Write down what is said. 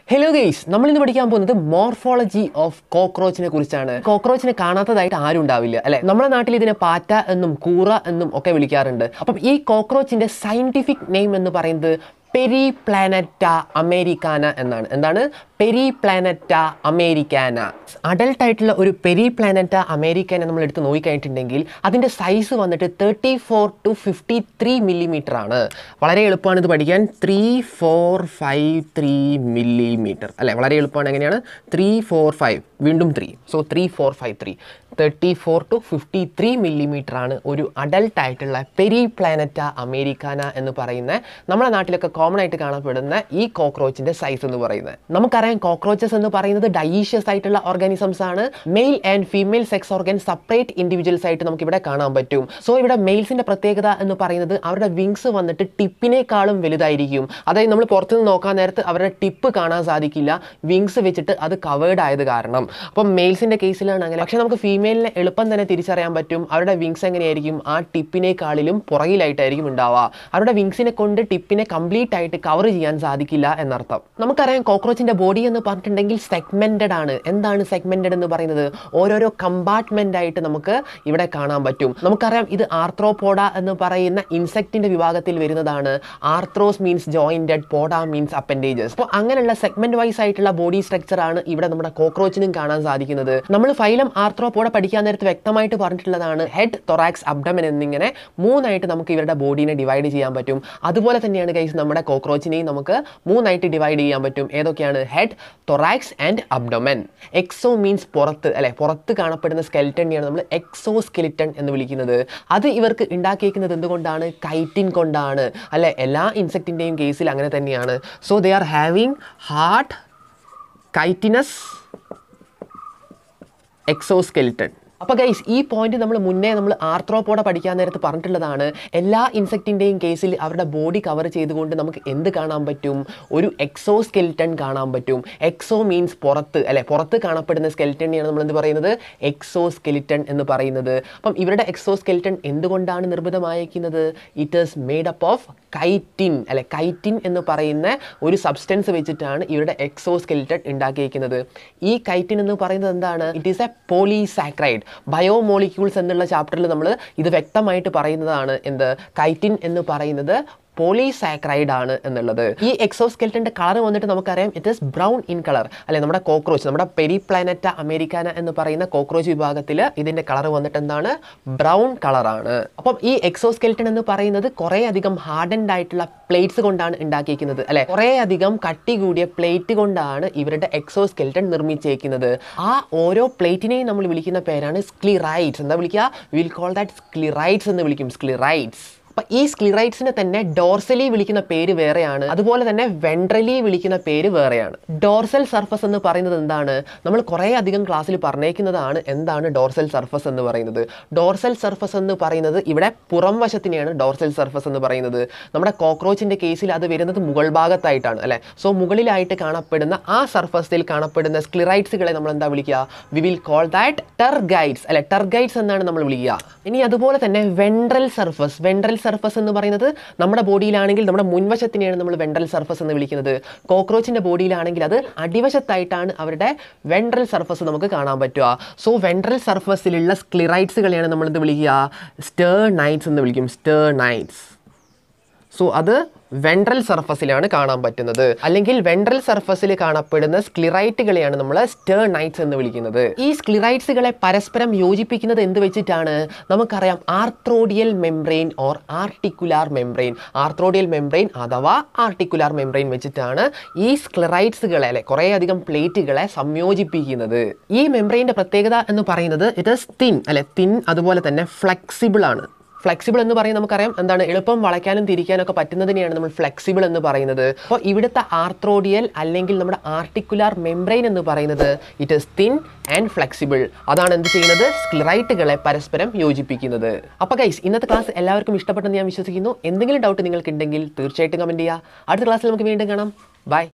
hello guys നമ്മൾ ഇന്ന് പഠിക്കാൻ പോകുന്നത് മോർഫോളജി ഓഫ് കോക്രോച്ചിനെ കുറിച്ചാണ് കോക്രോച്ചിനെ കാണാത്തതായിട്ട് ആരും ഉണ്ടാവില്ല അല്ലെ നമ്മുടെ നാട്ടിൽ ഇതിനെ പാറ്റ എന്നും കൂറ എന്നും ഒക്കെ വിളിക്കാറുണ്ട് അപ്പം ഈ കോക്രോച്ചിന്റെ സയന്റിഫിക് നെയിം എന്ന് പറയുന്നത് പെരി പ്ലാനറ്റ അമേരിക്കാന എന്നാണ് എന്താണ് പെരി പ്ലാനറ്റ അമേരിക്കാന അഡൽട്ട് ആയിട്ടുള്ള ഒരു പെരി പ്ലാനറ്റ അമേരിക്കാന നമ്മൾ എടുത്ത് നോക്കിക്കഴിഞ്ഞിട്ടുണ്ടെങ്കിൽ അതിൻ്റെ സൈസ് വന്നിട്ട് thirty four to fifty three millimetre ആണ് വളരെ എളുപ്പമാണ് ഇത് പഠിക്കാൻ three four five three millimetre അല്ലേ വളരെ എളുപ്പമാണ് എങ്ങനെയാണ് ത്രീ ഫോർ ഫൈവ് വീണ്ടും three so three four five three thirty four to fifty three millimetre ആണ് ഒരു അഡൽട്ട് ആയിട്ടുള്ള പെരി പ്ലാനറ്റ അമേരിക്കാന എന്ന് പറയുന്ന നമ്മുടെ നാട്ടിലൊക്കെ കോമൺ ആയിട്ട് കാണപ്പെടുന്ന ഈ കോക്രോച്ചിന്റെ സൈസ് എന്ന് പറയുന്നത് നമുക്കറിയാം കോക്രോച്ചസ് എന്ന് പറയുന്നത് ഡൈഷ്യസ് ആയിട്ടുള്ള ഓർഗാനിസംസ് ആണ് male and female sex organ separate individuals ആയിട്ട് നമുക്ക് ഇവിടെ കാണാൻ പറ്റും സോ ഇവിടെ മെയിൽസിന്റെ പ്രത്യേകത എന്ന് പറയുന്നത് അവരുടെ വിങ്സ് വന്നിട്ട് ടിപ്പിനേക്കാളും വലുതായിരിക്കും അതായത് നമ്മൾ പുറത്തുനിന്ന് നോക്കാൻ നേരത്ത് അവരുടെ ടിപ്പ് കാണാൻ സാധിക്കില്ല വിങ്സ് വെച്ചിട്ട് അത് കവേർഡ് ആയത് കാരണം അപ്പം മെയിൽസിന്റെ കേസിലാണ് അങ്ങനെ പക്ഷെ നമുക്ക് ഫീമെയിലിനെ എളുപ്പം തന്നെ തിരിച്ചറിയാൻ പറ്റും അവരുടെ വിങ്സ് എങ്ങനെയായിരിക്കും ആ ടിപ്പിനേക്കാളിലും പുറകിലായിട്ടായിരിക്കും ഉണ്ടാവുക അവരുടെ വിങ്സിനെ കൊണ്ട് ടിപ്പിനെ കംപ്ലീറ്റ് ആയിട്ട് കവർ ചെയ്യാൻ സാധിക്കില്ല എന്നർത്ഥം നമുക്കറിയാം കോക്രോച്ചിന്റെ ബോഡി എന്ന് പറഞ്ഞിട്ടുണ്ടെങ്കിൽ സെഗ്മെന്റഡ് ആണ് എന്താണ് സെഗ്മെന്റഡ് എന്ന് പറയുന്നത് ഓരോരോ കമ്പാർട്ട്മെന്റ് ആയിട്ട് നമുക്ക് ഇവിടെ കാണാൻ പറ്റും നമുക്കറിയാം ഇത് ആർത്രോപോഡ എന്ന് പറയുന്ന ഇൻസെക്റ്റിന്റെ വിഭാഗത്തിൽ വരുന്നതാണ് arthros means jointed poda means appendages അപ്പോൾ അങ്ങനെയുള്ള സെഗ്മെന്റ് വൈസ് ആയിട്ടുള്ള ബോഡി സ്ട്രക്ചർ ആണ് ഇവിടെ നമ്മുടെ കോക്രോച്ചിനും കാണാൻ സാധിക്കുന്നത് നമ്മൾ ഫൈലം ആർത്രോപോഡ പഠിക്കാൻ നേരത്ത് വ്യക്തമായിട്ട് പറഞ്ഞിട്ടുള്ളതാണ് ഹെഡ് തൊറാക്സ് അബ്ഡമൻ എന്നിങ്ങനെ മൂന്നായിട്ട് നമുക്ക് ഇവരുടെ ബോഡീനെ ഡിവൈഡ് ചെയ്യാൻ പറ്റും അതുപോലെ തന്നെയാണ് ഗൈസ് നമ്മുടെ കോക്രോച്ചിനെയും നമുക്ക് മൂന്നായിട്ട് ഡിവൈഡ് ചെയ്യാൻ പറ്റും ഏതൊക്കെയാണ് head thorax and abdomen exo means പുറത്ത് അല്ലെ പുറത്ത് കാണപ്പെടുന്ന സ്കെൽറ്റനെയാണ് നമ്മൾ എക്സോ സ്കെലിറ്റൺ എന്ന് വിളിക്കുന്നത് അത് ഇവർക്ക് ഉണ്ടാക്കിയേക്കുന്നത് എന്തുകൊണ്ടാണ് കൈറ്റിൻ കൊണ്ടാണ് അല്ലെ എല്ലാ ഇൻസെക്റ്റിൻ്റെയും കേസിൽ അങ്ങനെ തന്നെയാണ് so they are having heart chitinous exoskeleton അപ്പോൾ ഗൈസ് ഈ പോയിന്റ് നമ്മൾ മുന്നേ നമ്മൾ ആർത്രോപോഡ പഠിക്കാൻ നേരത്ത് പറഞ്ഞിട്ടുള്ളതാണ് എല്ലാ ഇൻസെക്റ്റിൻ്റെയും കേസിൽ അവരുടെ ബോഡി കവർ ചെയ്തുകൊണ്ട് നമുക്ക് എന്ത് കാണാൻ പറ്റും ഒരു എക്സോ സ്കെൽറ്റൺ കാണാൻ പറ്റും എക്സോ മീൻസ് പുറത്ത് അല്ലെ പുറത്ത് കാണപ്പെടുന്ന സ്കെൽറ്റനെയാണ് നമ്മൾ എന്ത് പറയുന്നത് എക്സോ സ്കെലിറ്റൺ എന്ന് പറയുന്നത് അപ്പം ഇവരുടെ എക്സോ സ്കെലിറ്റൺ എന്തുകൊണ്ടാണ് നിർമ്മിതമായിരിക്കുന്നത് it is made up of chitin അല്ലെ കൈറ്റിൻ എന്ന് പറയുന്ന ഒരു സബ്സ്റ്റൻസ് വെച്ചിട്ടാണ് ഇവരുടെ എക്സോ സ്കെലിറ്റൺ ഉണ്ടാക്കിയിരിക്കുന്നത് ഈ കൈറ്റിൻ എന്ന് പറയുന്നത് എന്താണ് it is a polysaccharide biomolecules എന്നുള്ള ചാപ്റ്ററിൽ നമ്മൾ ഇത് വ്യക്തമായിട്ട് പറയുന്നതാണ് എന്ത് കൈറ്റിൻ എന്ന് പറയുന്നത് പോളിസാക്രൈഡ് ആണ് എന്നുള്ളത് ഈ എക്സോസ്കെൽറ്റന്റെ കളർ വന്നിട്ട് നമുക്കറിയാം it is brown in colour അല്ലെ നമ്മുടെ കോക്രോച്ച് നമ്മുടെ പെരി പ്ലാനറ്റ അമേരിക്കാന എന്ന് പറയുന്ന കോക്രോച്ച് വിഭാഗത്തിൽ ഇതിന്റെ കളർ വന്നിട്ട് എന്താണ് ബ്രൗൺ കളറാണ് അപ്പം ഈ എക്സോസ്കെൽറ്റൻ എന്ന് പറയുന്നത് കുറേ അധികം ഹാർഡൻഡ് ആയിട്ടുള്ള പ്ലേറ്റ്സ് കൊണ്ടാണ് ഉണ്ടാക്കിയിരിക്കുന്നത് അല്ലെ കുറേ അധികം കട്ടി കൂടിയ പ്ലേറ്റ് കൊണ്ടാണ് ഇവരുടെ എക്സോസ്കെൽറ്റൻ നിർമ്മിച്ചേക്കുന്നത് ആ ഓരോ പ്ലേറ്റിനെയും നമ്മൾ വിളിക്കുന്ന പേരാണ് സ്ക്ലിറൈറ്റ്സ് എന്താ വിളിക്കുക വിൽ കോൾ ദാറ്റ് സ്ക്ലിറൈറ്റ്സ് എന്ന് വിളിക്കും സ്ക്ലിറൈറ്റ്സ് അപ്പൊ ഈ സ്ക്ലിറൈറ്റ്സിനെ തന്നെ ഡോർസലി വിളിക്കുന്ന പേര് വേറെയാണ് അതുപോലെ തന്നെ വെൻട്രലി വിളിക്കുന്ന പേര് വേറെയാണ് ഡോർസൽ സർഫസ് എന്ന് പറയുന്നത് എന്താണ് നമ്മൾ കുറേ അധികം ക്ലാസ്സിൽ പറഞ്ഞേക്കുന്നതാണ് എന്താണ് ഡോർസൽ സർഫസ് എന്ന് പറയുന്നത് ഡോർസൽ സർഫസ് എന്ന് പറയുന്നത് ഇവിടെ പുറം വശത്തിനെയാണ് ഡോർസൽ സർഫസ് എന്ന് പറയുന്നത് നമ്മുടെ കോക്രോച്ചിന്റെ കേസിൽ അത് വരുന്നത് മുകൾ ഭാഗത്തായിട്ടാണ് അല്ലെ സോ മുകളിലായിട്ട് കാണപ്പെടുന്ന ആ സർഫസിൽ കാണപ്പെടുന്ന സ്ക്ലിറൈറ്റ്സുകളെ നമ്മൾ എന്താ വിളിക്കുക we will call that tergites അല്ലെ ടെർഗൈറ്റ്സ് എന്നാണ് നമ്മൾ വിളിക്കുക ഇനി അതുപോലെ തന്നെ വെൻട്രൽ സർഫസ് വെൻട്രൽ സർഫസ് എന്ന് പറയുന്നത് നമ്മുടെ ബോഡിയിലാണെങ്കിൽ നമ്മുടെ മുൻവശത്തിനെയാണ് നമ്മൾ വെൻട്രൽ സർഫസ് എന്ന് വിളിക്കുന്നത് കോക്രോച്ചിന്റെ ബോഡിയിലാണെങ്കിൽ അത് അടിവശത്തായിട്ടാണ് അവരുടെ വെൻട്രൽ സർഫസ് നമുക്ക് കാണാൻ പറ്റുക സോ വെൻട്രൽ സർഫസിലുള്ള സ്ക്ലിറൈറ്റ്സുകളെയാണ് നമ്മൾ എന്ത് വിളിക്കുക സ്റ്റേർ നൈറ്റ്സ് എന്ന് വിളിക്കും സ്റ്റേർ നൈറ്റ്സ് സോ അത് വെൻട്രൽ സർഫസിലാണ് കാണാൻ പറ്റുന്നത് അല്ലെങ്കിൽ വെൻട്രൽ സർഫസിൽ കാണപ്പെടുന്ന സ്ക്ലിറൈറ്റുകളെയാണ് നമ്മൾ സ്റ്റേർനൈറ്റ്സ് എന്ന് വിളിക്കുന്നത് ഈ സ്ക്ലിറൈറ്റ്സുകളെ പരസ്പരം യോജിപ്പിക്കുന്നത് എന്ത് വെച്ചിട്ടാണ് നമുക്കറിയാം arthrodial membrane or articular membrane arthrodial membrane അഥവാ ആർട്ടിക്കുലാർ മെംബ്രെയിൻ വെച്ചിട്ടാണ് ഈ സ്ക്ലിറൈറ്റ്സുകളെ അല്ലെ കുറേ അധികം പ്ലേറ്റുകളെ സംയോജിപ്പിക്കുന്നത് ഈ മെംബ്രെയിൻ്റെ പ്രത്യേകത എന്ന് പറയുന്നത് ഇറ്റ് ഇസ് തിൻ അല്ലെ തിൻ അതുപോലെ തന്നെ ഫ്ലെക്സിബിൾ ആണ് ഫ്ലെക്സിബിൾ എന്ന് പറയുന്നത് നമുക്കറിയാം എന്താണ് എളുപ്പം വളയ്ക്കാനും തിരിക്കാനും ഒക്കെ പറ്റുന്നതിനെയാണ് നമ്മൾ ഫ്ലെക്സിബിൾ എന്ന് പറയുന്നത് അപ്പോൾ ഇവിടുത്തെ ആർത്രോഡിയൽ അല്ലെങ്കിൽ നമ്മുടെ ആർട്ടിക്കുലാർ മെംബ്രെയിൻ എന്ന് പറയുന്നത് it is thin and flexible അതാണ് എന്ത് ചെയ്യുന്നത് സ്ക്ലിറൈറ്റുകളെ പരസ്പരം യോജിപ്പിക്കുന്നത് അപ്പോൾ ഗൈസ് ഇന്നത്തെ ക്ലാസ് എല്ലാവർക്കും ഇഷ്ടപ്പെട്ടെന്ന് ഞാൻ വിശ്വസിക്കുന്നു എന്തെങ്കിലും ഡൗട്ട് നിങ്ങൾക്ക് ഉണ്ടെങ്കിൽ തീർച്ചയായിട്ടും കമൻറ്റ് ചെയ്യുക അടുത്ത ക്ലാസ്സിൽ നമുക്ക് വീണ്ടും കാണാം ബൈ